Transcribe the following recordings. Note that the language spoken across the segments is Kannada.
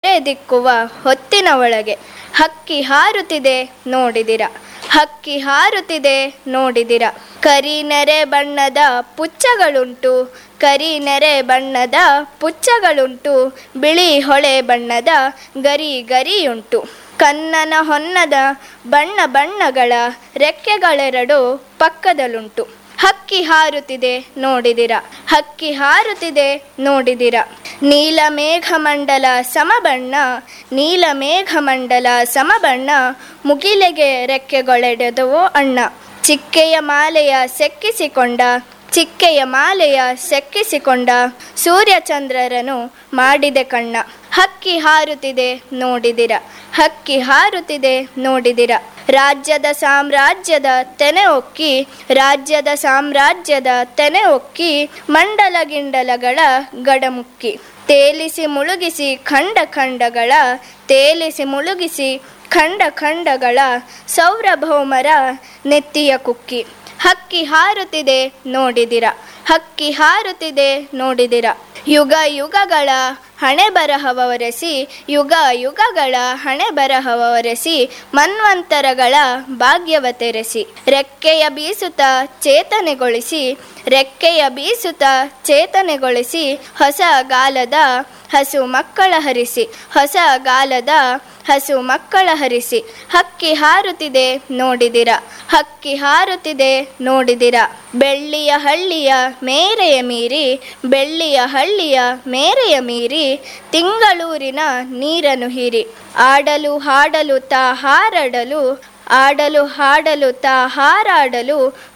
ಹೊಗೆ ದಿಕ್ಕುವ ಹೊತ್ತಿನ ಒಳಗೆ ಹಕ್ಕಿ ಹಾರುತ್ತಿದೆ ನೋಡಿದಿರ ಹಕ್ಕಿ ಹಾರುತ್ತಿದೆ ನೋಡಿದಿರ ಕರಿ ನೆರೆ ಬಣ್ಣದ ಪುಚ್ಚಗಳುಂಟು ಕರಿ ನೆರೆ ಬಣ್ಣದ ಪುಚ್ಚಗಳುಂಟು ಬಿಳಿ ಹೊಳೆ ಬಣ್ಣದ ಗರಿ ಗರಿಯುಂಟು ಕನ್ನನ ಹೊನ್ನದ ಬಣ್ಣ ಬಣ್ಣಗಳ ರೆಕ್ಕೆಗಳೆರಡು ಪಕ್ಕದಲ್ಲುಂಟು ಹಕ್ಕಿ ಹಾರುತ್ತಿದೆ ನೋಡಿದಿರ ಹಕ್ಕಿ ಹಾರುತ್ತಿದೆ ನೋಡಿದಿರ ನೀಲ ಮೇಘಮಂಡಲ ಸಮಬಣ್ಣ ನೀಲ ಮೇಘಮಂಡಲ ಸಮಬಣ್ಣ ಮುಗಿಲೆಗೆ ರೆಕ್ಕೆಗಳೆಡೆದವೋ ಅಣ್ಣ ಚಿಕ್ಕೆಯ ಮಾಲೆಯ ಸೆಕ್ಕಿಸಿಕೊಂಡ ಚಿಕ್ಕೆಯ ಮಾಲೆಯ ಸೆಕ್ಕಿಸಿಕೊಂಡ ಸೂರ್ಯಚಂದ್ರರನು ಮಾಡಿದೆ ಕಣ್ಣ ಹಕ್ಕಿ ಹಾರುತ್ತಿದೆ ನೋಡಿದಿರ ಹಕ್ಕಿ ಹಾರುತ್ತಿದೆ ನೋಡಿದಿರ ರಾಜ್ಯದ ಸಾಮ್ರಾಜ್ಯದ ತೆನೆ ಒಕ್ಕಿ ರಾಜ್ಯದ ಸಾಮ್ರಾಜ್ಯದ ತೆನೆ ಒಕ್ಕಿ ಮಂಡಲ ಗಿಂಡಲಗಳ ಗಡಮುಕ್ಕಿ ತೇಲಿಸಿ ಮುಳುಗಿಸಿ ಖಂಡ ಖಂಡಗಳ ತೇಲಿಸಿ ಮುಳುಗಿಸಿ ಖಂಡ ಖಂಡಗಳ ಸೌರಭೌಮರ ನೆತ್ತಿಯ ಕುಕ್ಕಿ ಹಕ್ಕಿ ಹಾರುತ್ತಿದೆ ನೋಡಿದಿರ ಹಕ್ಕಿ ಹಾರುತ್ತಿದೆ ನೋಡಿದಿರ ಯುಗ ಯುಗಗಳ ಹಣೆ ಬರಹವರೆಸಿ ಯುಗ ಯುಗಗಳ ಹಣೆ ಬರಹವರೆಸಿ ಮನ್ವಂತರಗಳ ಭಾಗ್ಯವ ತೆರೆಸಿ ರೆಕ್ಕೆಯ ಬೀಸುತ್ತ ಚೇತನೆಗೊಳಿಸಿ ರೆಕ್ಕೆಯ ಬೀಸುತ್ತ ಚೇತನೆಗೊಳಿಸಿ ಹೊಸ ಗಾಲದ ಹಸು ಮಕ್ಕಳ ಹರಿಸಿ ಹೊಸ ಗಾಲದ ಹಸು ಮಕ್ಕಳ ಹರಿಸಿ ಹಕ್ಕಿ ಹಾರುತ್ತಿದೆ ನೋಡಿದಿರ ಹಕ್ಕಿ ಹಾರುತ್ತಿದೆ ನೋಡಿದಿರ ಬೆಳ್ಳಿಯ ಹಳ್ಳಿಯ ಮೇರೆಯ ಮೀರಿ ಬೆಳ್ಳಿಯ ಹಳ್ಳಿಯ ಮೇರೆಯ ಮೀರಿ ತಿಂಗಳೂರಿನ ನೀರನ್ನು ಹೀರಿ ಆಡಲು ಹಾಡಲು ತಾ ಹಾರಾಡಲು ಆಡಲು ಹಾಡಲು ತಾ ಹಾರಾಡಲು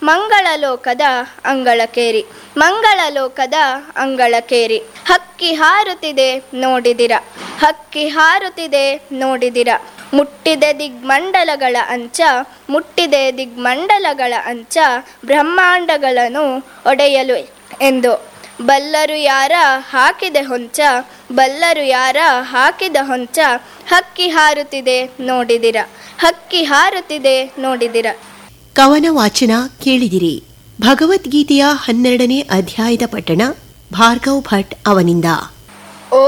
ಮಂಗಳಲೋಕದ ಅಂಗಳಕೇರಿ ಮಂಗಳಲೋಕದ ಅಂಗಳಕೇರಿ ಹಕ್ಕಿ ಹಾರುತ್ತಿದೆ ನೋಡಿದಿರ ಹಕ್ಕಿ ಹಾರುತ್ತಿದೆ ನೋಡಿದಿರ ಮುಟ್ಟಿದೆ ದಿಗ್ಮಂಡಲಗಳ ಅಂಚ ಮುಟ್ಟಿದೆ ದಿಗ್ಮಂಡಲಗಳ ಅಂಚ ಬ್ರಹ್ಮಾಂಡಗಳನ್ನು ಒಡೆಯಲು ಎಂದು ಬಲ್ಲರು ಯಾರ ಹಾಕಿದೆ ಹೊಂಚ ಬಲ್ಲರು ಯಾರ ಹಾಕಿದ ಹೊಂಚ ಹಕ್ಕಿ ಹಾರುತ್ತಿದೆ ನೋಡಿದಿರ ಹಕ್ಕಿ ಹಾರುತ್ತಿದೆ ನೋಡಿದಿರ ಕವನ ವಾಚನ ಕೇಳಿದಿರಿ ಭಗವದ್ಗೀತೆಯ ಹನ್ನೆರಡನೇ ಅಧ್ಯಾಯದ ಪಠಣ ಭಾರ್ಗವ್ ಭಟ್ ಅವನಿಂದ